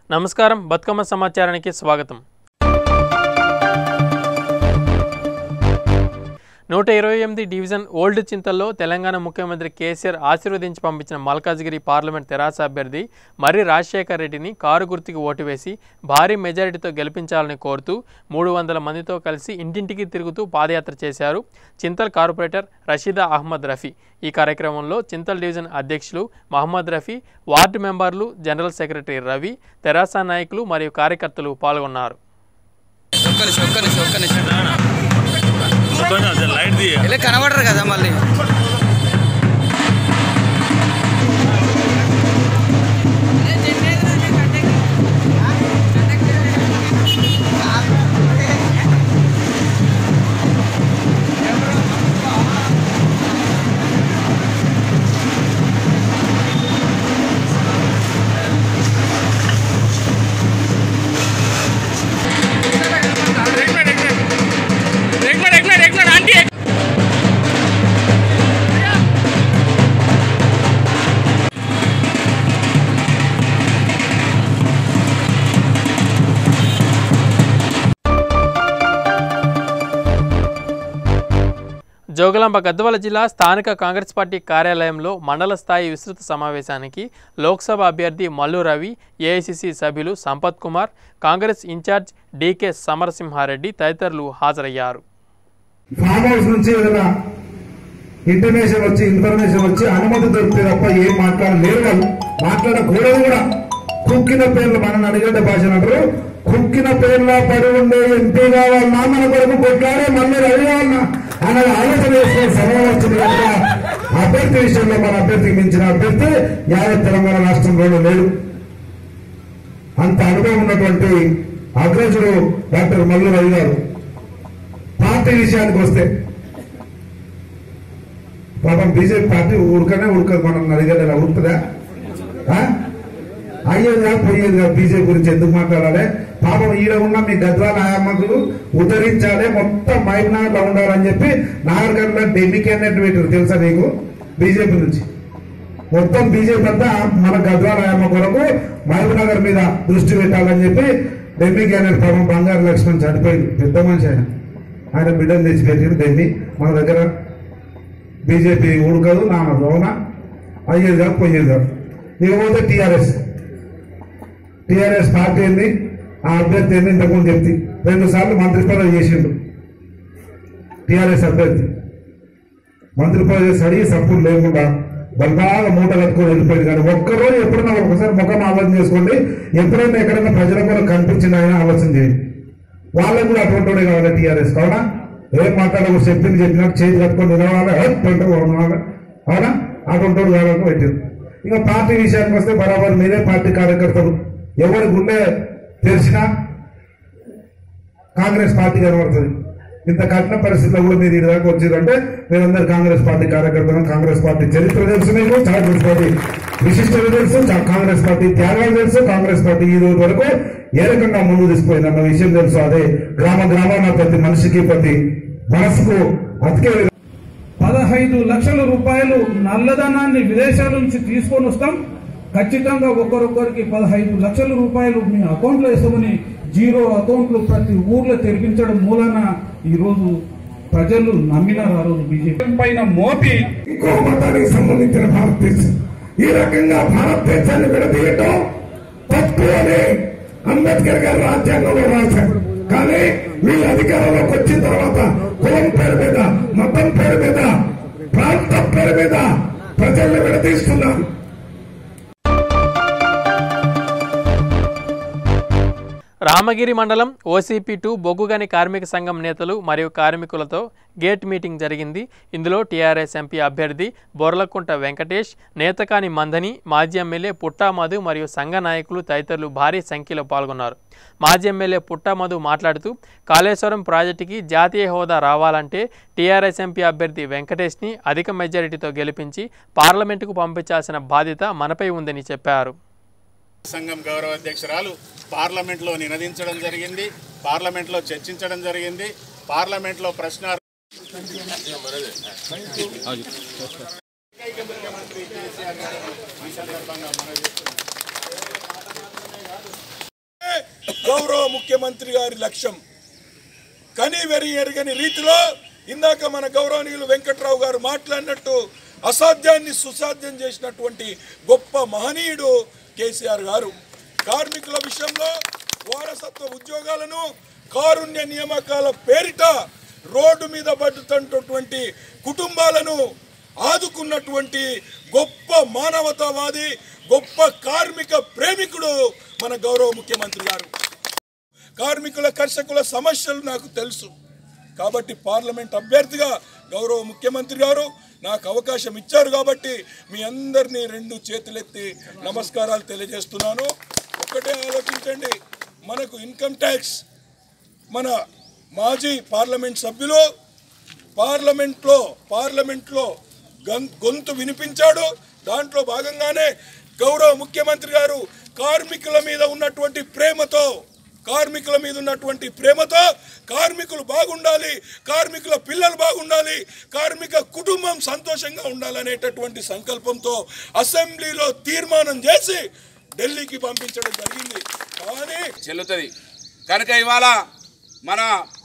నమస్కారం బతుకమ్మ సమాచారానికి స్వాగతం నూట ఇరవై ఎనిమిది డివిజన్ ఓల్డ్ చింతల్లో తెలంగాణ ముఖ్యమంత్రి కేసీఆర్ ఆశీర్వదించి పంపించిన మల్కాజ్గిరి పార్లమెంట్ తెరాస అభ్యర్థి మర్రి రాజశేఖర్ రెడ్డిని కారు గుర్తుకి ఓటు వేసి భారీ మెజారిటీతో గెలిపించాలని కోరుతూ మూడు వందల మందితో కలిసి ఇంటింటికి తిరుగుతూ పాదయాత్ర చేశారు చింతల్ కార్పొరేటర్ రషీదా అహ్మద్ రఫీ ఈ కార్యక్రమంలో చింతల్ డివిజన్ అధ్యక్షులు మహమ్మద్ రఫీ వార్డు మెంబర్లు జనరల్ సెక్రటరీ రవి తెరాస నాయకులు మరియు కార్యకర్తలు పాల్గొన్నారు ఒక్క నిమిషం ఒక్క నిమిషం ఒక్క నిమిషం కొంచెం లైట్ ది ఇలా కనబడరు కదా మళ్ళీ జోగులాంబ గద్వాల జిల్లా స్థానిక కాంగ్రెస్ పార్టీ కార్యాలయంలో మండల స్థాయి విస్తృత సమావేశానికి లోక్సభ అభ్యర్థి మల్లు రవి ఏఐసిసి సభ్యులు Sampath Kumar Congress in charge DK Samarasimha Reddy తదితరులు హాజరయ్యారు ఫామ్ హౌస్ నుంచి ఏదైనా ఇంటర్నేషన్ వచ్చి ఇన్ఫర్మేషన్ వచ్చి అనుమతి దొరికితే తప్ప ఏం మాట్లాడలేరు వాళ్ళు మాట్లాడకూడదు కూడా కుక్కిన పేర్లు మన అడిగడ్డ భాష అంటారు కుక్కిన పేర్ల పడి ఉండే ఎంపీ కావాలన్నా మన కొరకు కొట్లాడే మళ్ళీ రవి కావాలన్నా అనే ఆలోచన చేసే సమయం వచ్చింది కనుక అభ్యర్థి విషయంలో మన అభ్యర్థికి మించిన అభ్యర్థి యావత్ తెలంగాణ రాష్ట్రంలో లేడు అంత అనుభవం ఉన్నటువంటి అగ్రజుడు డాక్టర్ మల్లు రవి గారు పార్టీ విషయానికి వస్తే పాపం బీజేపీ పార్టీ ఉడకనే ఉడకదు మనం అడిగేలా ఉడుకుతుందా ఆ? అయ్యేదిగా పోయేదిగా బీజేపీ గురించి ఎందుకు మాట్లాడాలి పాపం ఈడ ఉన్న మీ గద్వాల ఆయమ్మకులు ఉద్ధరించాలి మొత్తం మైనార్లో ఉండాలని చెప్పి నాగరికంలో ఢిల్లీ క్యాండిడేట్ పెట్టారు తెలుసా నీకు బీజేపీ నుంచి మొత్తం బీజేపీ అంతా మన గద్వాల ఆయమ్మ కొరకు మహబూబ్ నగర్ మీద దృష్టి పెట్టాలని చెప్పి ఢిల్లీ క్యాండిడేట్ పాపం బంగారు లక్ష్మణ్ చనిపోయింది పెద్ద మనిషి ఆయన ఆయన బిడ్డను తెచ్చి పెట్టింది ఢిల్లీ మన దగ్గర బీజేపీ ఉడకదు నా అవునా అయ్యేది కాదు పోయేది కాదు ఇకపోతే టీఆర్ఎస్ టీఆర్ఎస్ పార్టీ ఏంది ఆ అభ్యర్థి ఏంది ఇంతకుముందు చెప్తి రెండు సార్లు మంత్రి పదవి చేసిండు టీఆర్ఎస్ అభ్యర్థి మంత్రి పదవి చేసి అడిగి సపోర్ట్ లేకుండా బలబాగా మూట కట్టుకొని వెళ్ళిపోయింది కానీ ఒక్కరోజు ఎప్పుడైనా ఒకసారి ముఖం ఆలోచన చేసుకోండి ఎప్పుడైనా ఎక్కడైనా ప్రజల కొరకు కనిపించింది ఆయన ఆలోచన చేయండి వాళ్ళకు కూడా అటువంటి కావాలి టీఆర్ఎస్ కావునా ఏం మాట్లాడకూడదు చెప్పింది చెప్పినట్టు చేతి కట్టుకొని నిలవాలి అంటే అవునా అటువంటి కావాలని పెట్టారు ఇక పార్టీ విషయానికి వస్తే బరాబర్ మీరే పార్టీ కార్యకర్తలు ఎవరి గుండె తెరిచినా కాంగ్రెస్ పార్టీ కనబడుతుంది ఇంత కఠిన పరిస్థితుల్లో కూడా మీరు ఇదాకా వచ్చిందంటే మీరందరూ కాంగ్రెస్ పార్టీ కార్యకర్తలు కాంగ్రెస్ పార్టీ చరిత్ర తెలుసు మీకు కాంగ్రెస్ పార్టీ విశిష్టత తెలుసు చా- కాంగ్రెస్ పార్టీ త్యాగాలు తెలుసు కాంగ్రెస్ పార్టీ ఈ రోజు వరకు ఏ రకంగా ముందు తీసుకుపోయింది అన్న విషయం తెలుసు అదే గ్రామ గ్రామాన ప్రతి మనిషికి ప్రతి మనసుకు అతికే పదహైదు లక్షల రూపాయలు నల్లధనాన్ని విదేశాల నుంచి తీసుకొని వస్తాం ఖచ్చితంగా ఒక్కరొక్కరికి పదహైదు లక్షల రూపాయలు మీ అకౌంట్లో వేస్తామని జీరో అకౌంట్లు ప్రతి ఊర్లో తెరిపించడం మూలన ఈ రోజు ప్రజలు నమ్మినారు ఆ రోజు బీజేపీ పైన మోపి ఇంకో మతానికి సంబంధించిన భారతదేశం ఈ రకంగా భారతదేశాన్ని విడదీయటం తప్పు అని అంబేద్కర్ గారు రాజ్యాంగంలో రాశారు కానీ వీళ్ళు అధికారంలోకి వచ్చిన తర్వాత కులం పేరు మీద మతం పేరు మీద ప్రాంతం పేరు మీద ప్రజల్ని విడదీస్తున్నారు రామగిరి మండలం ఓసీపీ టూ బొగ్గుగని కార్మిక సంఘం నేతలు మరియు కార్మికులతో గేట్ మీటింగ్ జరిగింది ఇందులో టీఆర్ఎస్ ఎంపీ అభ్యర్థి బొర్లకుంట వెంకటేష్ నేతకాని మందని మాజీ ఎమ్మెల్యే పుట్టా మధు మరియు సంఘ నాయకులు తదితరులు భారీ సంఖ్యలో పాల్గొన్నారు మాజీ ఎమ్మెల్యే పుట్టా మధు మాట్లాడుతూ కాళేశ్వరం ప్రాజెక్టుకి జాతీయ హోదా రావాలంటే టీఆర్ఎస్ ఎంపీ అభ్యర్థి వెంకటేష్ని అధిక మెజారిటీతో గెలిపించి పార్లమెంటుకు పంపించాల్సిన బాధ్యత మనపై ఉందని చెప్పారు సంఘం గౌరవ అధ్యక్షురాలు పార్లమెంట్లో నినదించడం జరిగింది పార్లమెంట్లో చర్చించడం జరిగింది పార్లమెంట్లో ప్రశ్న ఏకైక ముఖ్యమంత్రి కేసీఆర్ గారు ఈ సందర్భంగా మనవి చేస్తున్నాం. గౌరవ ముఖ్యమంత్రి గారి లక్ష్యం కని వెరి ఎరగని రీతిలో ఇందాక మన గౌరవనీయులు వెంకట్రావు గారు మాట్లాడినట్టు అసాధ్యాన్ని సుసాధ్యం చేసినటువంటి గొప్ప మహనీయుడు కేసీఆర్ గారు కార్మికుల విషయంలో వారసత్వ ఉద్యోగాలను కారుణ్య నియామకాల పేరిట రోడ్డు మీద పడుతున్నటువంటి కుటుంబాలను ఆదుకున్నటువంటి గొప్ప మానవతావాది గొప్ప కార్మిక ప్రేమికుడు మన గౌరవ ముఖ్యమంత్రి గారు కార్మికుల కర్షకుల సమస్యలు నాకు తెలుసు కాబట్టి పార్లమెంట్ అభ్యర్థిగా గౌరవ ముఖ్యమంత్రి గారు నాకు అవకాశం ఇచ్చారు కాబట్టి మీ అందరినీ రెండు చేతులెత్తి నమస్కారాలు తెలియజేస్తున్నాను ఒక్కటే ఆలోచించండి మనకు ఇన్కమ్ ట్యాక్స్ మన మాజీ పార్లమెంట్ సభ్యులు పార్లమెంట్లో పార్లమెంట్లో గం- గొంతు వినిపించాడు దాంట్లో భాగంగానే గౌరవ ముఖ్యమంత్రి గారు కార్మికుల మీద ఉన్నటువంటి ప్రేమతో కార్మికుల మీద ఉన్నటువంటి ప్రేమతో కార్మికులు బాగుండాలి కార్మికుల పిల్లలు బాగుండాలి కార్మిక కుటుంబం సంతోషంగా ఉండాలనేటటువంటి సంకల్పంతో అసెంబ్లీలో తీర్మానం చేసి ఢిల్లీకి పంపించడం జరిగింది కానీ చెల్లుతుంది కనుక ఇవాళ మన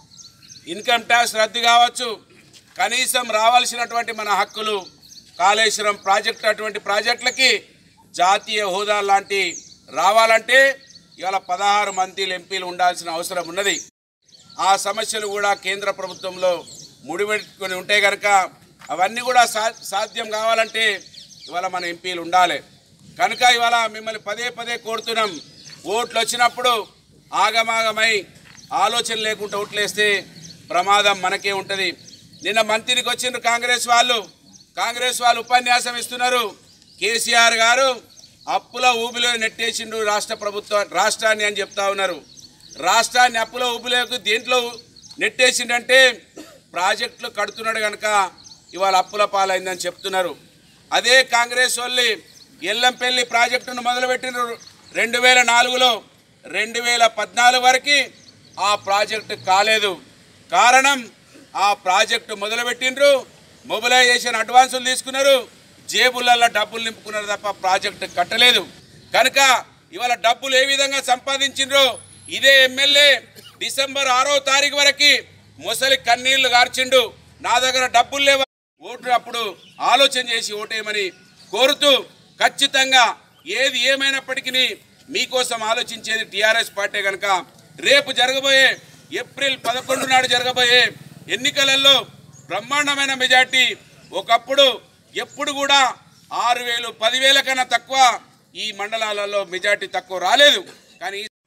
ఇన్కమ్ ట్యాక్స్ రద్దు కావచ్చు కనీసం రావాల్సినటువంటి మన హక్కులు కాళేశ్వరం ప్రాజెక్టు అటువంటి ప్రాజెక్టులకి జాతీయ హోదా లాంటి రావాలంటే ఇవాళ పదహారు మంత్రులు ఎంపీలు ఉండాల్సిన అవసరం ఉన్నది ఆ సమస్యలు కూడా కేంద్ర ప్రభుత్వంలో ముడిపెట్టుకొని ఉంటే కనుక అవన్నీ కూడా సా సాధ్యం కావాలంటే ఇవాళ మన ఎంపీలు ఉండాలి కనుక ఇవాళ మిమ్మల్ని పదే పదే కోరుతున్నాం ఓట్లు వచ్చినప్పుడు ఆగమాగమై ఆలోచన లేకుండా ఓట్లేస్తే ప్రమాదం మనకే ఉంటుంది నిన్న మంత్రికి వచ్చిండ్రు కాంగ్రెస్ వాళ్ళు కాంగ్రెస్ వాళ్ళు ఉపన్యాసం ఇస్తున్నారు కేసీఆర్ గారు అప్పుల ఊబిలో నెట్టేసిండు రాష్ట్ర ప్రభుత్వం రాష్ట్రాన్ని అని చెప్తా ఉన్నారు రాష్ట్రాన్ని అప్పుల ఊబిలోకి దేంట్లో నెట్టేసిండంటే ప్రాజెక్టులు కడుతున్నాడు కనుక ఇవాళ అప్పుల పాలైందని చెప్తున్నారు అదే కాంగ్రెస్ వాళ్ళు ఎల్లంపల్లి ప్రాజెక్టును మొదలుపెట్టిన రెండు వేల నాలుగులో రెండు వేల పద్నాలుగు వరకు ఆ ప్రాజెక్టు కాలేదు కారణం ఆ ప్రాజెక్టు మొదలుపెట్టిండ్రు మొబిలైజేషన్ అడ్వాన్సులు తీసుకున్నారు జేబులలో డబ్బులు నింపుకున్నారు తప్ప ప్రాజెక్టు కట్టలేదు కనుక ఇవాళ డబ్బులు ఏ విధంగా సంపాదించిండ్రో ఇదే ఎమ్మెల్యే డిసెంబర్ ఆరో తారీఖు వరకు ముసలి కన్నీళ్లు గార్చిండు నా దగ్గర డబ్బులు లేవు ఓటు అప్పుడు ఆలోచన చేసి ఓటేయమని కోరుతూ ఖచ్చితంగా ఏది ఏమైనప్పటికీ మీకోసం ఆలోచించేది టీఆర్ఎస్ పార్టీ కనుక రేపు జరగబోయే ఏప్రిల్ పదకొండు నాడు జరగబోయే ఎన్నికలలో బ్రహ్మాండమైన మెజార్టీ ఒకప్పుడు ఎప్పుడు కూడా ఆరు వేలు పదివేల కన్నా తక్కువ ఈ మండలాలలో మెజార్టీ తక్కువ రాలేదు కానీ ఈ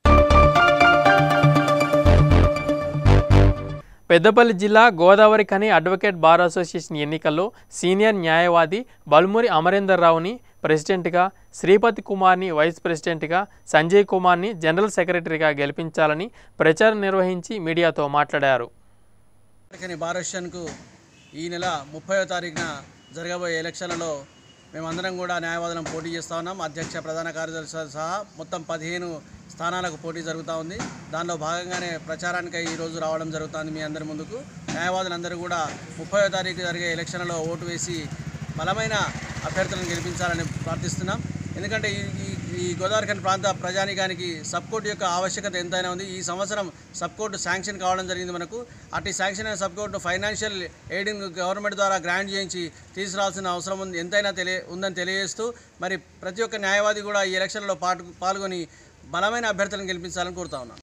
పెద్దపల్లి జిల్లా Godavari Khani advocate bar association ఎన్నికల్లో సీనియర్ న్యాయవాది బల్మురి అమరేందర్ రావుని ప్రెసిడెంట్గా శ్రీపతి కుమార్ని వైస్ ప్రెసిడెంట్గా సంజయ్ కుమార్ని జనరల్ సెక్రటరీగా గెలిపించాలని ప్రచారం నిర్వహించి మీడియాతో మాట్లాడారు కానీ భారత్ ఈ నెల ముప్పైవ తారీఖున జరగబోయే ఎలక్షన్లలో మేమందరం కూడా న్యాయవాదులం పోటీ చేస్తూ ఉన్నాం అధ్యక్ష ప్రధాన కార్యదర్శి సహా మొత్తం పదిహేను స్థానాలకు పోటీ జరుగుతూ ఉంది దానిలో భాగంగానే ప్రచారానికి ఈరోజు రావడం జరుగుతుంది మీ అందరి ముందుకు న్యాయవాదులందరూ కూడా ముప్పైవ తారీఖు జరిగే ఎలక్షన్లలో ఓటు వేసి బలమైన అభ్యర్థులను గెలిపించాలని ప్రార్థిస్తున్నాం ఎందుకంటే ఈ ఈ- ఈ గోదావరిఖండ్ ప్రాంత ప్రజానికానికి సబ్కోర్టు యొక్క ఆవశ్యకత ఎంతైనా ఉంది ఈ సంవత్సరం సబ్కోర్టు శాంక్షన్ కావడం జరిగింది మనకు అట్టి శాంక్షన్ అయిన సబ్కోర్టు ఫైనాన్షియల్ ఎయిడింగ్ గవర్నమెంట్ ద్వారా గ్రాంట్ చేయించి తీసుకురావాల్సిన అవసరం ఉంది ఎంతైనా తెలియ ఉందని తెలియజేస్తూ మరి ప్రతి ఒక్క న్యాయవాది కూడా ఈ ఎలక్షన్లో పాటు పాల్గొని బలమైన అభ్యర్థులను గెలిపించాలని కోరుతా ఉన్నాను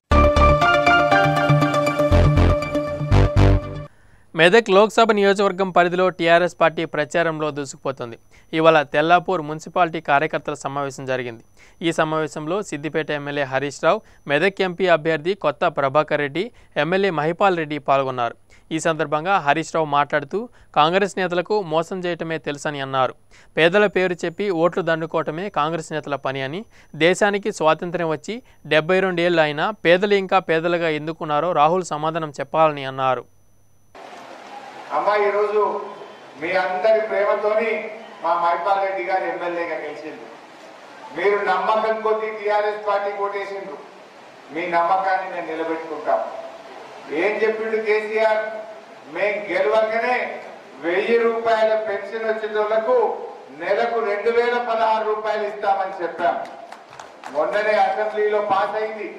మెదక్ లోక్సభ నియోజకవర్గం పరిధిలో టీఆర్ఎస్ పార్టీ ప్రచారంలో దూసుకుపోతుంది ఇవాళ తెల్లాపూర్ మున్సిపాలిటీ కార్యకర్తల సమావేశం జరిగింది ఈ సమావేశంలో సిద్దిపేట ఎమ్మెల్యే హరీష్ రావు మెదక్ ఎంపీ అభ్యర్థి కొత్త ప్రభాకర్ రెడ్డి ఎమ్మెల్యే మహిపాల్ రెడ్డి పాల్గొన్నారు ఈ సందర్భంగా హరీష్ రావు మాట్లాడుతూ కాంగ్రెస్ నేతలకు మోసం చేయటమే తెలుసని అన్నారు పేదల పేరు చెప్పి ఓట్లు దండుకోవటమే కాంగ్రెస్ నేతల పని అని దేశానికి స్వాతంత్ర్యం వచ్చి డెబ్బై రెండేళ్లు అయినా పేదలు ఇంకా పేదలుగా ఎందుకున్నారో రాహుల్ సమాధానం చెప్పాలని అన్నారు అమ్మ ఈరోజు మీ అందరి ప్రేమతోని మా మైపాల్ రెడ్డి గారు ఎమ్మెల్యేగా గెలిచింది మీరు నమ్మకం కొద్దీ టీఆర్ఎస్ పార్టీ ఓటేసిండ్రు మీ నమ్మకాన్ని మేము నిలబెట్టుకుంటాం ఏం చెప్పిండు కేసీఆర్ మేం గెలవగానే వెయ్యి రూపాయల పెన్షన్ వచ్చేటోళ్లకు నెలకు రెండు వేల పదహారు రూపాయలు ఇస్తామని చెప్పాం మొన్ననే అసెంబ్లీలో పాస్ అయింది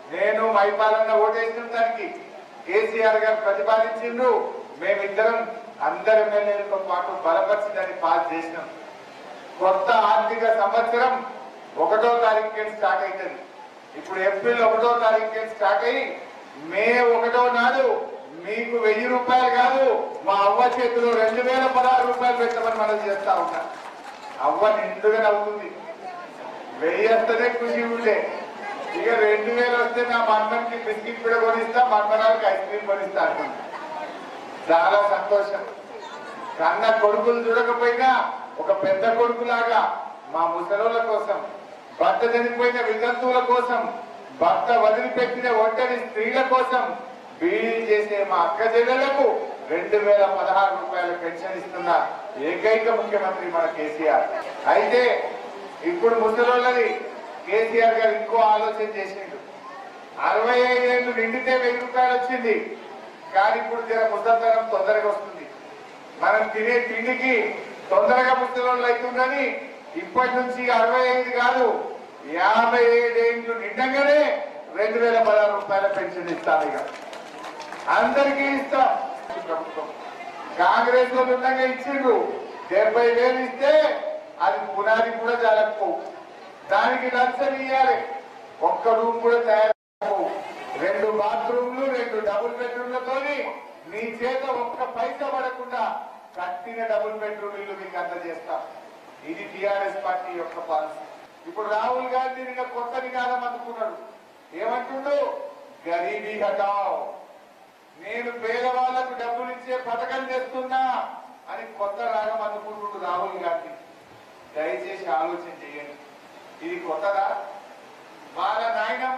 నేను మైపాలన్న ఓటేసిన దానికి కేసీఆర్ గారు ప్రతిపాదించిండ్రు మేమిద్దరం అందరి ఎమ్మెల్యేలతో పాటు బలపరిచి దాన్ని పాస్ చేసినాం కొత్త ఆర్థిక సంవత్సరం ఒకటో తారీఖు స్టార్ట్ అవుతుంది ఇప్పుడు ఏప్రిల్ ఒకటో తారీఖు స్టార్ట్ అయ్యి మే ఒకటో నాడు మీకు వెయ్యి రూపాయలు కాదు మా అవ్వ చేతిలో రెండు వేల పదహారు రూపాయలు పెట్టమని మనం చేస్తా ఉంటా అవ్వ నిండుగా నవ్వుతుంది వెయ్యి వస్తేనే ఖుషి ఉండే ఇక రెండు వేలు వస్తే నా మన్మన్కి బిస్కెట్ కూడా కొనిస్తా మన్మనానికి ఐస్ క్రీమ్ కొనిస్తా అంటుంది చాలా సంతోషం కన్న కొడుకులు చూడకపోయినా ఒక పెద్ద కొడుకులాగా మా ముసలోళ్ళ కోసం భర్త చనిపోయిన వితంతువుల కోసం భర్త వదిలిపెట్టిన ఒంటరి స్త్రీల కోసం బీడీ చేసే మా అక్క చెల్లెలకు రెండు వేల పదహారు రూపాయల పెన్షన్ ఇస్తున్న ఏకైక ముఖ్యమంత్రి మన కేసీఆర్ అయితే ఇప్పుడు ముసలోళ్ళది కేసీఆర్ గారు ఇంకో ఆలోచన చేసిండు అరవై ఐదేళ్ళు నిండితే వెయ్యి రూపాయలు వచ్చింది కానీ ఇప్పుడు జర ముసల్తనం తొందరగా వస్తుంది మనం తినే తిండికి తొందరగా ముసలోళ్ళు అవుతుందని ఇప్పటి నుంచి అరవై ఐదు కాదు యాభై ఏడేళ్ళు నిండగానే రెండు వేల పదహారు రూపాయల పెన్షన్ ఇస్తాం ఇక అందరికీ ఇస్తాం ఈ ప్రభుత్వం కాంగ్రెస్ లో ఉండగా ఇచ్చిండ్రు డెబ్బై వేలు ఇస్తే అది పునాది కూడా చాలకపో దానికి లంచం ఇయ్యాలి ఒక్క రూమ్ కూడా తయారు రెండు బాత్రూమ్లు రెండు డబుల్ బెడ్రూమ్లతోని నీ చేత ఒక్క పైసా పడకుండా కట్టిన డబుల్ బెడ్రూమ్ ఇల్లు మీకు అందజేస్తాం ఇది టిఆర్ఎస్ పార్టీ యొక్క పాలసీ ఇప్పుడు రాహుల్ గాంధీ నిన్న కొత్త నినాదం అందుకున్నాడు ఏమంటుండు గరీబీ హటావ్ నేను పేదవాళ్లకు డబ్బులు ఇచ్చే పథకం చేస్తున్నా అని కొత్త రాగం అందుకుంటుడు రాహుల్ గాంధీ దయచేసి ఆలోచన చేయండి ఇది కొత్తదా వాళ్ళ నాయనమ్మ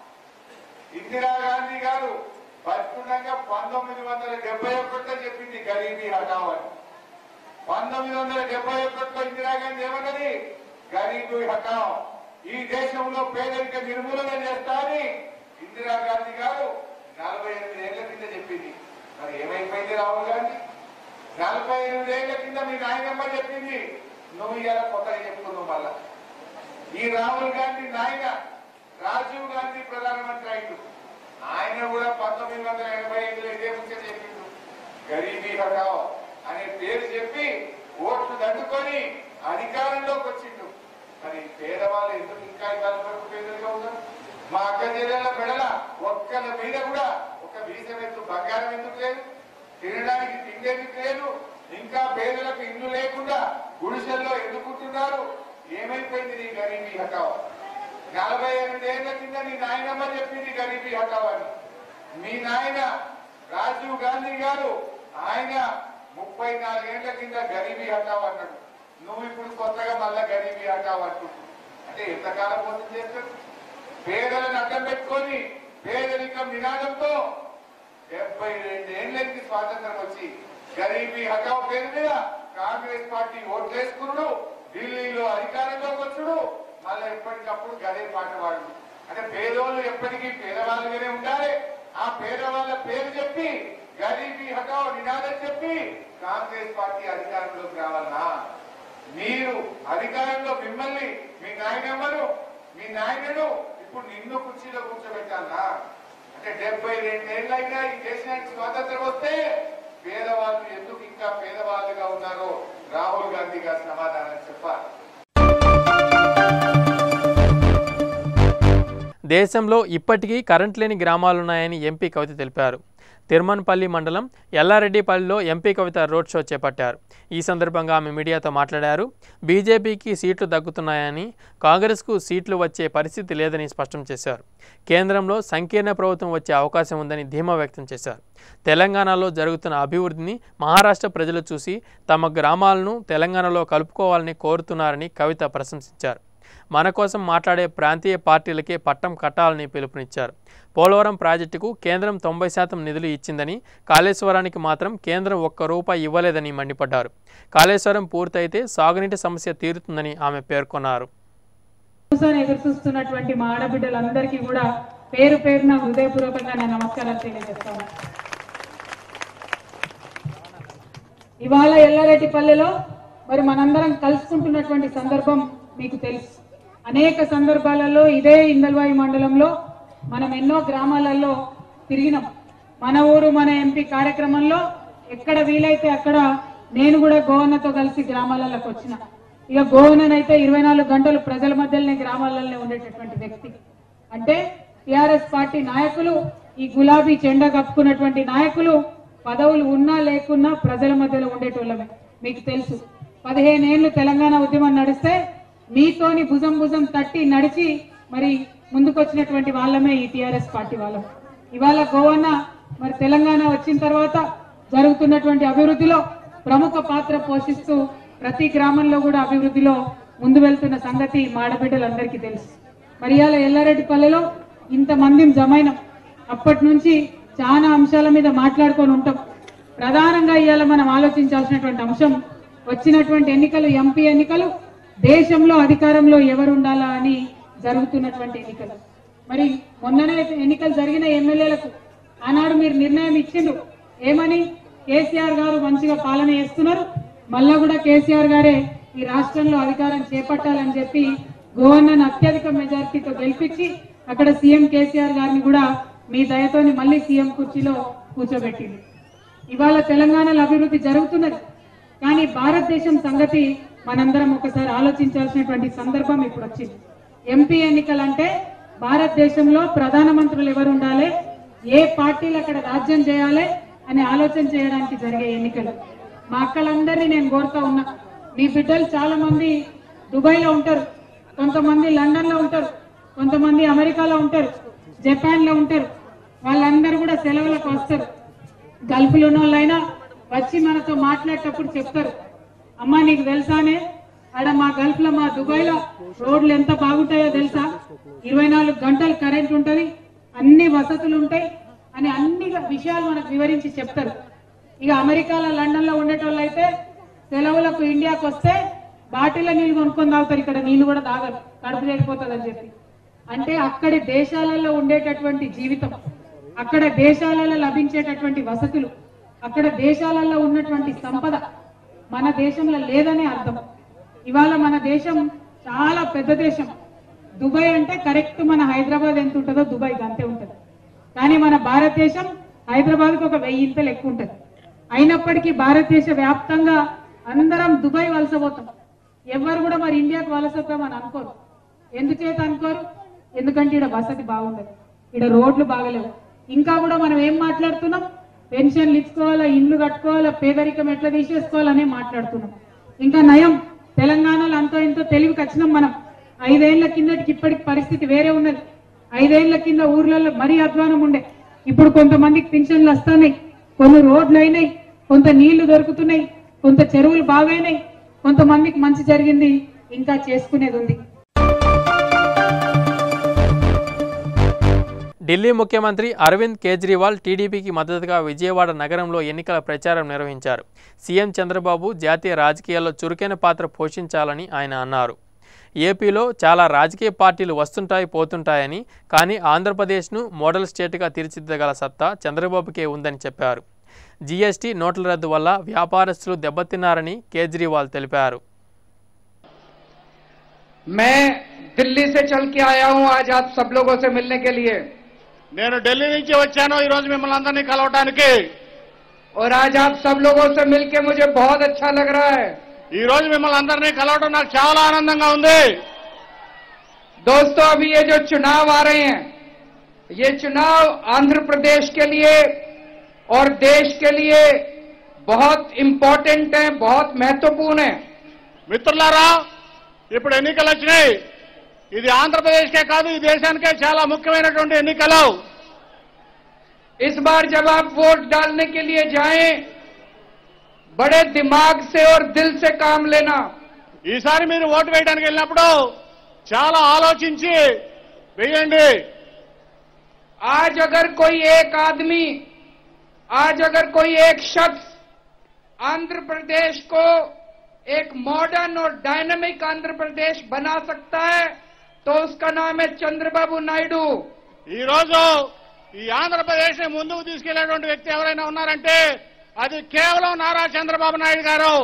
ఇందిరాగాంధీ గారు బతుకున్నాక పంతొమ్మిది వందల డెబ్బై ఒకటిలో చెప్పింది గరీబీ హటావ్ అని పంతొమ్మిది వందల డెబ్బై ఒకటిలో ఇందిరాగాంధీ ఏమన్నది గరీబీ హటావ్ ఈ దేశంలో పేదరిక నిర్మూలన చేస్తా అని ఇందిరాగాంధీ గారు నలభై ఎనిమిది ఏళ్ల కింద చెప్పింది మరి ఏమైపోయింది రాహుల్ గాంధీ నలభై ఎనిమిది ఏళ్ల కింద మీ నాయనమ్మ చెప్పింది నువ్వు ఇవాళ కొత్తగా చెప్తున్నావు మళ్ళా ఈ రాహుల్ గాంధీ నాయన రాజీవ్ గాంధీ ప్రధానమంత్రి అయిండు ఆయన కూడా పంతొమ్మిది వందల ఎనభై ఐదులో ఇదే ముఖ్య చెప్పిండు గరీబీ హటావ్ అనే పేరు చెప్పి ఓట్లు దండుకొని అధికారంలోకి వచ్చిండు మరి పేదవాళ్ళు ఎందుకు ఇంకా ఇవాళ వరకు పేదలుగా ఉన్నారు మా అక్క చెల్లెల మెడల ఒక్కల మీద కూడా ఒక వీసం ఎందుకు బంగారం ఎందుకు లేదు తినడానికి తిండి ఎందుకు లేదు ఇంకా పేదలకు ఇల్లు లేకుండా గుడిసెల్లో ఎందుకుంటున్నారు ఏమైపోయింది నీ గరీబీ హటావ్ నలభై ఎనిమిది ఏళ్ల కింద నీ నాయనమ్మ చెప్పింది గరీబీ హటావ్ అని మీ నాయన రాజీవ్ గాంధీ గారు ఆయన ముప్పై నాలుగేళ్ల కింద గరీబీ హటావ్ అన్నాడు నువ్వు ఇప్పుడు కొత్తగా మళ్ళా గరీబీ హటావ్ అంటున్నావు అంటే ఎంతకాలం మోసం చేస్తాడు పేదలను అడ్డం పెట్టుకొని పేదరికం నినాదంతో డెబ్బై రెండేళ్లకి స్వాతంత్రం వచ్చి గరీబీ హటావ్ పేరు మీద కాంగ్రెస్ పార్టీ ఓట్లేసుకున్నాడు ఢిల్లీలో అధికారంలోకి వచ్చుడు మళ్ళీ ఎప్పటికప్పుడు గదే పాట వాడు అంటే పేదోళ్ళు ఎప్పటికీ పేదవాళ్ళుగానే ఉండాలి ఆ పేదవాళ్ళ పేరు చెప్పి గరీబీ హటావ్ నినాదం చెప్పి కాంగ్రెస్ పార్టీ అధికారంలోకి రావాలన్నా మీరు అధికారంలో మిమ్మల్ని మీ నాయనమ్మను మీ నాయనను ఇప్పుడు నిన్ను కుర్చీలో కూర్చోబెట్టాలనా అంటే డెబ్బై రెండేళ్ళైనా ఈ దేశానికి స్వాతంత్రం వస్తే పేదవాళ్ళు ఎందుకు ఇంకా పేదవాళ్ళుగా ఉన్నారో రాహుల్ గాంధీ గారు సమాధానం చెప్పాలి దేశంలో ఇప్పటికీ కరెంట్ లేని గ్రామాలున్నాయని ఎంపీ కవిత తెలిపారు తిరుమన్పల్లి మండలం ఎల్లారెడ్డిపల్లిలో ఎంపీ కవిత రోడ్ షో చేపట్టారు ఈ సందర్భంగా ఆమె మీడియాతో మాట్లాడారు బీజేపీకి సీట్లు తగ్గుతున్నాయని కాంగ్రెస్కు సీట్లు వచ్చే పరిస్థితి లేదని స్పష్టం చేశారు కేంద్రంలో సంకీర్ణ ప్రభుత్వం వచ్చే అవకాశం ఉందని ధీమా వ్యక్తం చేశారు తెలంగాణలో జరుగుతున్న అభివృద్ధిని మహారాష్ట్ర ప్రజలు చూసి తమ గ్రామాలను తెలంగాణలో కలుపుకోవాలని కోరుతున్నారని కవిత ప్రశంసించారు మన కోసం మాట్లాడే ప్రాంతీయ పార్టీలకే పట్టం కట్టాలని పిలుపునిచ్చారు పోలవరం ప్రాజెక్టుకు కేంద్రం తొంభై శాతం నిధులు ఇచ్చిందని కాళేశ్వరానికి మాత్రం కేంద్రం ఒక్క రూపాయి ఇవ్వలేదని మండిపడ్డారు కాళేశ్వరం పూర్తయితే సాగునీటి సమస్య తీరుతుందని ఆమె పేర్కొన్నారు కోసం ఎదురు చూస్తున్నటువంటి మా ఆడబిడ్డలందరికీ కూడా పేరు పేరున హృదయపూర్వకంగా నా నమస్కారాలు తెలియజేస్తాను ఇవాళ ఎల్లారెడ్డిపల్లెలో మరి మనందరం కలుసుకుంటున్నటువంటి సందర్భం మీకు తెలుసు అనేక సందర్భాలలో ఇదే ఇందల్వాయి మండలంలో మనం ఎన్నో గ్రామాలలో తిరిగినాం మన ఊరు మన ఎంపీ కార్యక్రమంలో ఎక్కడ వీలైతే అక్కడ నేను కూడా గోవన్నతో కలిసి గ్రామాలలోకి వచ్చిన ఇక గోవన్ననైతే ఇరవై నాలుగు గంటలు ప్రజల మధ్యలోనే గ్రామాలలోనే ఉండేటటువంటి వ్యక్తి అంటే టిఆర్ఎస్ పార్టీ నాయకులు ఈ గులాబీ జెండా కప్పుకున్నటువంటి నాయకులు పదవులు ఉన్నా లేకున్నా ప్రజల మధ్యలో ఉండేటోళ్ళమే మీకు తెలుసు పదిహేను ఏళ్ళు తెలంగాణ ఉద్యమం నడిస్తే మీతోని భుజం భుజం తట్టి నడిచి మరి ముందుకొచ్చినటువంటి వాళ్ళమే ఈ టిఆర్ఎస్ పార్టీ వాళ్ళం ఇవాళ గోవన్న మరి తెలంగాణ వచ్చిన తర్వాత జరుగుతున్నటువంటి అభివృద్ధిలో ప్రముఖ పాత్ర పోషిస్తూ ప్రతి గ్రామంలో కూడా అభివృద్ధిలో ముందు వెళ్తున్న సంగతి మాడబిడ్డలందరికీ తెలుసు మరి ఇవాళ ఎల్లారెడ్డిపల్లెలో ఇంతమందిని జమైనం అప్పటి నుంచి చాలా అంశాల మీద మాట్లాడుకొని ఉంటాం ప్రధానంగా ఇవాళ మనం ఆలోచించాల్సినటువంటి అంశం వచ్చినటువంటి ఎన్నికలు ఎంపీ ఎన్నికలు దేశంలో అధికారంలో ఎవరు ఉండాలా అని జరుగుతున్నటువంటి ఎన్నికలు మరి మొన్ననే ఎన్నికలు జరిగిన ఎమ్మెల్యేలకు ఆనాడు మీరు నిర్ణయం ఇచ్చిండ్రు ఏమని కేసీఆర్ గారు మంచిగా పాలన చేస్తున్నారు మళ్ళా కూడా కేసీఆర్ గారే ఈ రాష్ట్రంలో అధికారం చేపట్టాలని చెప్పి గోవన్నను అత్యధిక మెజారిటీతో గెలిపించి అక్కడ సీఎం కేసీఆర్ గారిని కూడా మీ దయతోని మళ్ళీ సీఎం కుర్చీలో కూర్చోబెట్టింది ఇవాళ తెలంగాణలో అభివృద్ధి జరుగుతున్నది కానీ భారతదేశం సంగతి మనందరం ఒకసారి ఆలోచించాల్సినటువంటి సందర్భం ఇప్పుడు వచ్చింది ఎంపీ ఎన్నికలంటే భారతదేశంలో ప్రధానమంత్రులు ఎవరు ఉండాలి ఏ పార్టీలు అక్కడ రాజ్యం చేయాలి అని ఆలోచన చేయడానికి జరిగే ఎన్నికలు మా అక్కలందరినీ నేను కోరుతా ఉన్నా మీ బిడ్డలు చాలా మంది దుబాయ్ లో ఉంటారు కొంతమంది లండన్ లో ఉంటారు కొంతమంది అమెరికాలో ఉంటారు జపాన్ లో ఉంటారు వాళ్ళందరూ కూడా సెలవులకు వస్తారు గల్ఫ్ లో వాళ్ళైనా వచ్చి మనతో మాట్లాడేటప్పుడు చెప్తారు అమ్మా నీకు తెలుసానే ఆడ మా గల్ఫ్ లో మా దుబాయ్ లో రోడ్లు ఎంత బాగుంటాయో తెలుసా ఇరవై నాలుగు గంటలు కరెంట్ ఉంటది అన్ని వసతులు ఉంటాయి అని అన్ని విషయాలు మనకు వివరించి చెప్తారు ఇక అమెరికాలో లండన్ లో ఉండేటోళ్ళు అయితే సెలవులకు ఇండియాకి వస్తే బాటిల్లో నీళ్లు కొనుక్కొని తాగుతారు ఇక్కడ నీళ్లు కూడా తాగరు కడుపు చెడిపోతుంది అని చెప్పి అంటే అక్కడి దేశాలలో ఉండేటటువంటి జీవితం అక్కడ దేశాలలో లభించేటటువంటి వసతులు అక్కడ దేశాలలో ఉన్నటువంటి సంపద మన దేశంలో లేదనే అర్థం ఇవాళ మన దేశం చాలా పెద్ద దేశం దుబాయ్ అంటే కరెక్ట్ మన హైదరాబాద్ ఎంత ఉంటుందో దుబాయ్ అంతే ఉంటుంది కానీ మన భారతదేశం హైదరాబాద్కి ఒక వెయ్యి ఇంతలు ఎక్కువ ఉంటుంది అయినప్పటికీ భారతదేశ వ్యాప్తంగా అందరం దుబాయ్ వలసపోతాం ఎవరు కూడా మరి ఇండియాకు వలసొద్దామని అనుకోరు ఎందుచేత అనుకోరు ఎందుకంటే ఇక్కడ వసతి బాగుండదు ఇక్కడ రోడ్లు బాగలేవు ఇంకా కూడా మనం ఏం మాట్లాడుతున్నాం పెన్షన్లు ఇచ్చుకోవాలా ఇండ్లు కట్టుకోవాలా పేదరికం ఎట్లా తీసేసుకోవాలనే మాట్లాడుతున్నాం ఇంకా నయం తెలంగాణలో అంతో ఇంతో తెలివికి వచ్చినాం మనం ఐదేళ్ల కిందటికి ఇప్పటికి పరిస్థితి వేరే ఉన్నది ఐదేళ్ల కింద ఊర్లలో మరీ అధ్వానం ఉండే ఇప్పుడు కొంతమందికి పింఛన్లు వస్తున్నాయి కొన్ని రోడ్లు అయినాయి కొంత నీళ్లు దొరుకుతున్నాయి కొంత చెరువులు బాగైనాయి కొంతమందికి మంచి జరిగింది ఇంకా చేసుకునేది ఉంది ఢిల్లీ ముఖ్యమంత్రి అరవింద్ కేజ్రీవాల్ టీడీపీకి మద్దతుగా విజయవాడ నగరంలో ఎన్నికల ప్రచారం నిర్వహించారు సీఎం చంద్రబాబు జాతీయ రాజకీయాల్లో చురుకైన పాత్ర పోషించాలని ఆయన అన్నారు ఏపీలో చాలా రాజకీయ పార్టీలు వస్తుంటాయి పోతుంటాయని కానీ ఆంధ్రప్రదేశ్ను మోడల్ స్టేట్గా తీర్చిదిద్దగల సత్తా చంద్రబాబుకే ఉందని చెప్పారు జీఎస్టీ నోట్ల రద్దు వల్ల వ్యాపారస్తులు దెబ్బతిన్నారని కేజ్రీవాల్ తెలిపారు मैं दिल्ली से चल के आया हूं आज आप सब लोगों से मिलने के लिए నేను ఢిల్లీ నుంచి వచ్చాను ఈ రోజు మిమ్మల్ని అందరినీ కలవటానికి और आज आप सब लोगों से मिलके मुझे बहुत अच्छा लग रहा है ఈ రోజు మిమ్మల్ని అందరినీ కలవటం నాకు చాలా ఆనందంగా ఉంది दोस्तों अभी ये जो चुनाव आ रहे हैं ये चुनाव आंध्र प्रदेश के लिए और देश के लिए बहुत इंपॉर्टेंट है बहुत महत्वपूर्ण है మిత్రులారా ఇప్పుడు ఎన్నికలు వచ్చినాయి ఇది ఆంధ్రప్రదేశ్కే కాదు ఈ దేశానికే చాలా ముఖ్యమైనటువంటి ఎన్నికలు इस बार जब आप वोट डालने के लिए जाएं बड़े दिमाग से और दिल से काम लेना ఈసారి మీరు ఓటు వేయడానికి వెళ్ళినప్పుడు చాలా ఆలోచించి వేయండి आज अगर कोई एक आदमी आज अगर कोई एक शख्स आंध्र प्रदेश को एक मॉडर्न और डायनामिक आंध्र प्रदेश बना सकता है तो उसका नाम है चंद्रबाबू नायडू ఈ రోజు ఈ ఆంధ్రప్రదేశ్ ని ముందుకు తీసుకెళ్లేటువంటి వ్యక్తి ఎవరైనా ఉన్నారంటే అది కేవలం నారా చంద్రబాబు నాయుడు గారు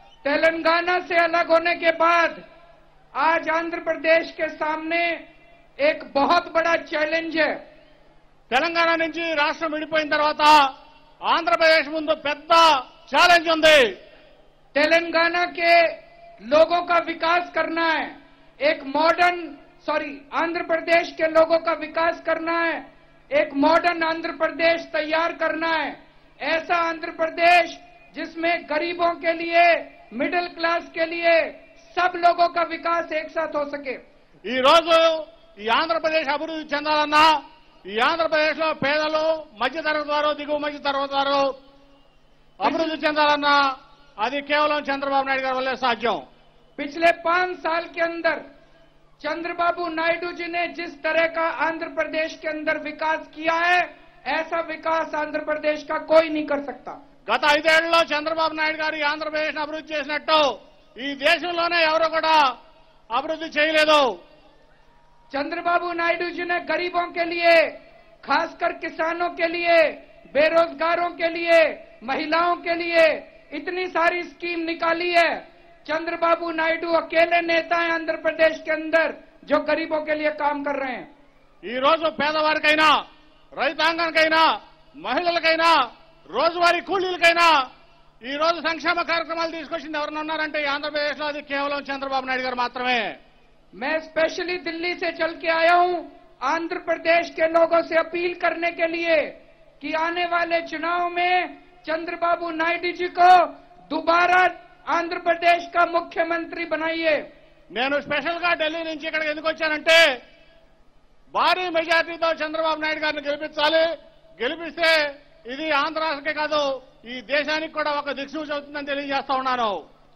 तेलंगाना से अलग होने के बाद आज आंध्र प्रदेश के सामने एक बहुत बड़ा चैलेंज है తెలంగాణ నుంచి రాష్ట్రం విడిపోయిన తర్వాత ఆంధ్రప్రదేశ్ ముందు పెద్ద ఛాలెంజ్ ఉంది तेलंगाना के लोगों का विकास करना है एक मॉडर्न सॉरी आंध्र प्रदेश के लोगों का विकास करना है एक मॉडर्न आंध्र प्रदेश तैयार करना है ऐसा आंध्र प्रदेश जिसमें गरीबों के लिए मिडिल क्लास के लिए सब लोगों का विकास एक साथ हो सके ఈ రోజు ఈ ఆంధ్రప్రదేశ్ అభివృద్ధి చెందాలన్నా ఈ ఆంధ్రప్రదేశ్ లో పేదలు మధ్య తరగతి వారు దిగువ మధ్య తరగతి వారు అభివృద్ధి చెందాలన్నా అది కేవలం చంద్రబాబు నాయుడు గారి వల్లే సాధ్యం पिछले पांच साल के अंदर चंद्रबाबू नायडू जी ने जिस तरह का आंध्र प्रदेश के अंदर विकास किया है ऐसा विकास आंध्र प्रदेश का कोई नहीं कर सकता గత ఐదేళ్లలో చంద్రబాబు నాయుడు గారు ఈ ఆంధ్రప్రదేశ్ అభివృద్ధి చేసినట్టు ఈ దేశంలోనే ఎవరు కూడా అభివృద్ధి చేయలేదు चंद्रबाबू नायडू जी ने गरीबों के लिए खासकर किसानों के लिए बेरोजगारों के लिए महिलाओं के लिए इतनी सारी स्कीम निकाली है चंद्रबाबू नायडू अकेले नेता हैं आंध्र प्रदेश के अंदर जो गरीबों के लिए काम कर रहे हैं ఈ రోజు పేదవారికైనా రైతాంగానికైనా మహిళలకైనా రోజువారీ కూలీలకైనా ఈ రోజు సంక్షేమ కార్యక్రమాలు తీసుకొచ్చింది ఎవరైనా ఉన్నారంటే ఈ ఆంధ్రప్రదేశ్ లో అది కేవలం చంద్రబాబు నాయుడు గారు మాత్రమే मैं स्पेशली दिल्ली से चल के आया हूं आंध्र प्रदेश के लोगों से अपील करने के लिए कि आने वाले चुनाव में चंद्रबाबू नायडू जी को दोबारा आंध्र प्रदेश का मुख्यमंत्री बनाइए నేను స్పెషల్ గా ఢిల్లీ నుంచి ఇక్కడికి ఎందుకు వచ్చానంటే భారీ మెజార్టీతో చంద్రబాబు నాయుడు గారిని గెలిపించాలి గెలిపిస్తే ఇది ఆంధ్ర రాష్ట్రకే కాదు ఈ దేశానికి కూడా ఒక దిక్సూచి అవుతుందని తెలియజేస్తా ఉన్నాను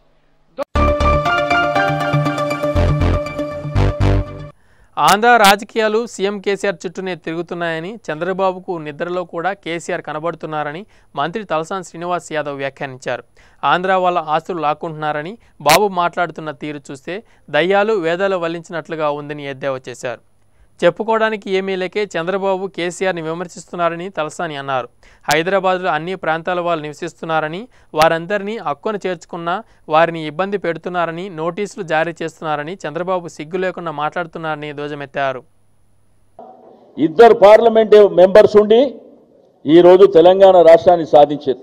ఆంధ్ర రాజకీయాలు సీఎం కేసీఆర్ చుట్టూనే తిరుగుతున్నాయని చంద్రబాబుకు నిద్రలో కూడా కేసీఆర్ కనబడుతున్నారని మంత్రి తలసాని శ్రీనివాస్ యాదవ్ వ్యాఖ్యానించారు ఆంధ్ర వాళ్ళ ఆస్తులు లాక్కుంటున్నారని బాబు మాట్లాడుతున్న తీరు చూస్తే దయ్యాలు వేదాలు వల్లించినట్లుగా ఉందని ఎద్దేవా చేశారు చెప్పుకోవడానికి ఏమీ లేకే చంద్రబాబు కేసీఆర్ని విమర్శిస్తున్నారని తలసాని అన్నారు హైదరాబాద్లో అన్ని ప్రాంతాల వాళ్ళు నివసిస్తున్నారని వారందరినీ హక్కును చేర్చుకున్నా వారిని ఇబ్బంది పెడుతున్నారని నోటీసులు జారీ చేస్తున్నారని చంద్రబాబు సిగ్గు లేకుండా మాట్లాడుతున్నారని ధ్వజమెత్తారు ఇద్దరు పార్లమెంట్ మెంబర్స్ ఉండి ఈరోజు తెలంగాణ రాష్ట్రాన్ని సాధించారు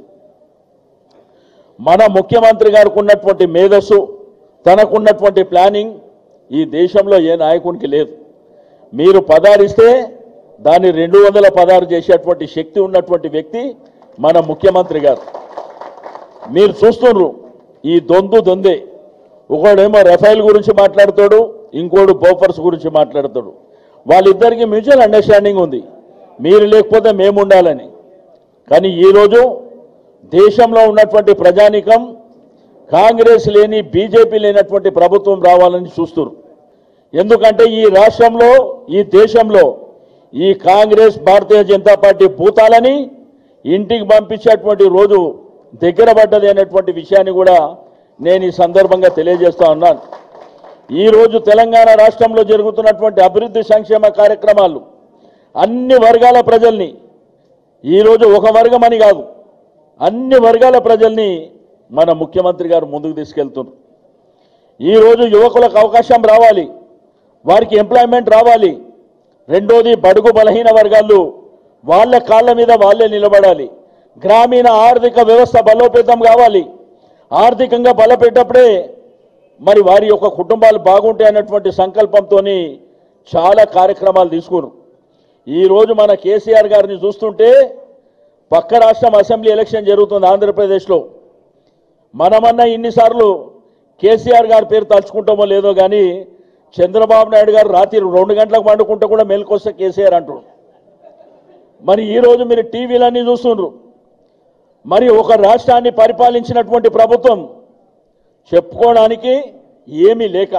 మన ముఖ్యమంత్రి గారికి ఉన్నటువంటి మేధస్సు తనకున్నటువంటి ప్లానింగ్ ఈ దేశంలో ఏ నాయకునికి లేదు మీరు పదారిస్తే దాన్ని రెండు వందల పదారు చేసేటువంటి శక్తి ఉన్నటువంటి వ్యక్తి మన ముఖ్యమంత్రి గారు మీరు చూస్తున్నారు ఈ దొందు దొందే ఒకడేమో రఫైల్ గురించి మాట్లాడతాడు ఇంకోడు బోఫర్స్ గురించి మాట్లాడతాడు వాళ్ళిద్దరికి మ్యూచువల్ అండర్స్టాండింగ్ ఉంది మీరు లేకపోతే మేము ఉండాలని కానీ ఈరోజు దేశంలో ఉన్నటువంటి ప్రజానికం కాంగ్రెస్ లేని బీజేపీ లేనటువంటి ప్రభుత్వం రావాలని చూస్తున్నారు ఎందుకంటే ఈ రాష్ట్రంలో ఈ దేశంలో ఈ కాంగ్రెస్ భారతీయ జనతా పార్టీ భూతాలని ఇంటికి పంపించేటువంటి రోజు దగ్గర పడ్డది అనేటువంటి విషయాన్ని కూడా నేను ఈ సందర్భంగా తెలియజేస్తా ఉన్నాను ఈరోజు తెలంగాణ రాష్ట్రంలో జరుగుతున్నటువంటి అభివృద్ధి సంక్షేమ కార్యక్రమాలు అన్ని వర్గాల ప్రజల్ని ఈరోజు ఒక వర్గం అని కాదు అన్ని వర్గాల ప్రజల్ని మన ముఖ్యమంత్రి గారు ముందుకు తీసుకెళ్తున్నారు ఈరోజు యువకులకు అవకాశం రావాలి వారికి ఎంప్లాయ్మెంట్ రావాలి రెండోది బడుగు బలహీన వర్గాలు వాళ్ళ కాళ్ళ మీద వాళ్ళే నిలబడాలి గ్రామీణ ఆర్థిక వ్యవస్థ బలోపేతం కావాలి ఆర్థికంగా బలపెట్టప్పుడే మరి వారి యొక్క కుటుంబాలు బాగుంటాయి అన్నటువంటి సంకల్పంతో చాలా కార్యక్రమాలు తీసుకున్నారు ఈరోజు మన కేసీఆర్ గారిని చూస్తుంటే పక్క రాష్ట్రం అసెంబ్లీ ఎలక్షన్ జరుగుతుంది ఆంధ్రప్రదేశ్లో మనమన్నా ఇన్నిసార్లు కేసీఆర్ గారి పేరు తలుచుకుంటామో లేదో కానీ చంద్రబాబు నాయుడు గారు రాత్రి రెండు గంటలకు పండుకుంటే కూడా మేల్కొస్తే కేసీఆర్ అంటారు మరి ఈరోజు మీరు టీవీలన్నీ చూస్తుండ్రు మరి ఒక రాష్ట్రాన్ని పరిపాలించినటువంటి ప్రభుత్వం చెప్పుకోవడానికి ఏమీ లేక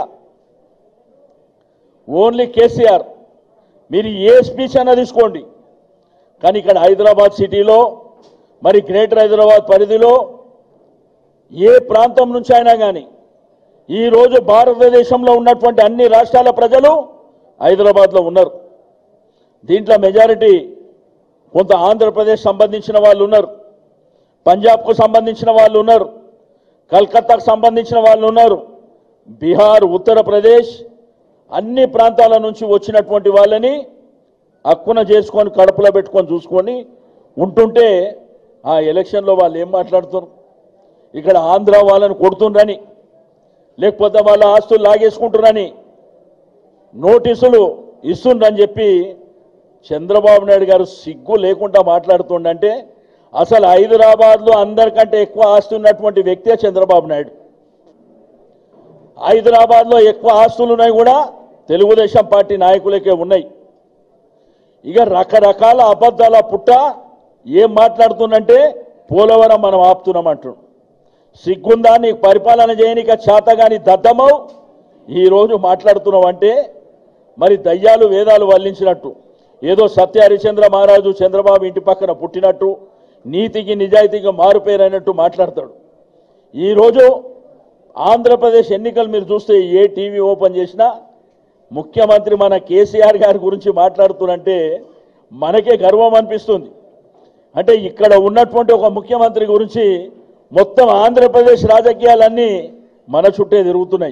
ఓన్లీ కేసీఆర్ మీరు ఏ స్పీచ్ అన్నా తీసుకోండి కానీ ఇక్కడ హైదరాబాద్ సిటీలో మరి గ్రేటర్ హైదరాబాద్ పరిధిలో ఏ ప్రాంతం నుంచి అయినా కానీ ఈరోజు భారతదేశంలో ఉన్నటువంటి అన్ని రాష్ట్రాల ప్రజలు హైదరాబాద్లో ఉన్నారు దీంట్లో మెజారిటీ కొంత ఆంధ్రప్రదేశ్ సంబంధించిన వాళ్ళు ఉన్నారు పంజాబ్కు సంబంధించిన వాళ్ళు ఉన్నారు కల్కత్తాకు సంబంధించిన వాళ్ళు ఉన్నారు బీహార్ ఉత్తరప్రదేశ్ అన్ని ప్రాంతాల నుంచి వచ్చినటువంటి వాళ్ళని హక్కున చేసుకొని కడుపులో పెట్టుకొని చూసుకొని ఉంటుంటే ఆ ఎలక్షన్లో వాళ్ళు ఏం మాట్లాడుతున్నారు ఇక్కడ ఆంధ్ర వాళ్ళని కొడుతుండ్రని లేకపోతే వాళ్ళ ఆస్తులు లాగేసుకుంటున్నారని నోటీసులు ఇస్తుండ్రని చెప్పి చంద్రబాబు నాయుడు గారు సిగ్గు లేకుండా మాట్లాడుతుండంటే అసలు హైదరాబాద్లో అందరికంటే ఎక్కువ ఆస్తి ఉన్నటువంటి వ్యక్తే చంద్రబాబు నాయుడు హైదరాబాద్లో ఎక్కువ ఆస్తులు ఉన్నాయి కూడా తెలుగుదేశం పార్టీ నాయకులకే ఉన్నాయి ఇక రకరకాల అబద్ధాల పుట్ట ఏం మాట్లాడుతుందంటే పోలవరం మనం ఆపుతున్నాం అంటున్నాం సిగ్గుందా నీకు పరిపాలన చేయనిక చేతగాని దద్దమవు ఈరోజు మాట్లాడుతున్నావంటే మరి దయ్యాలు వేదాలు వల్లించినట్టు ఏదో సత్య హరిచంద్ర మహారాజు చంద్రబాబు ఇంటి పక్కన పుట్టినట్టు నీతికి నిజాయితీకి మారుపేరైనట్టు మాట్లాడతాడు ఈరోజు ఆంధ్రప్రదేశ్ ఎన్నికలు మీరు చూస్తే ఏ టీవీ ఓపెన్ చేసినా ముఖ్యమంత్రి మన కేసీఆర్ గారి గురించి మాట్లాడుతున్నంటే మనకే గర్వం అనిపిస్తుంది అంటే ఇక్కడ ఉన్నటువంటి ఒక ముఖ్యమంత్రి గురించి మొత్తం ఆంధ్రప్రదేశ్ రాజకీయాలన్నీ మన చుట్టే తిరుగుతున్నాయి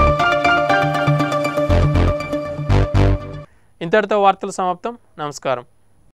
ఇంతటితో వార్తలు సమాప్తం నమస్కారం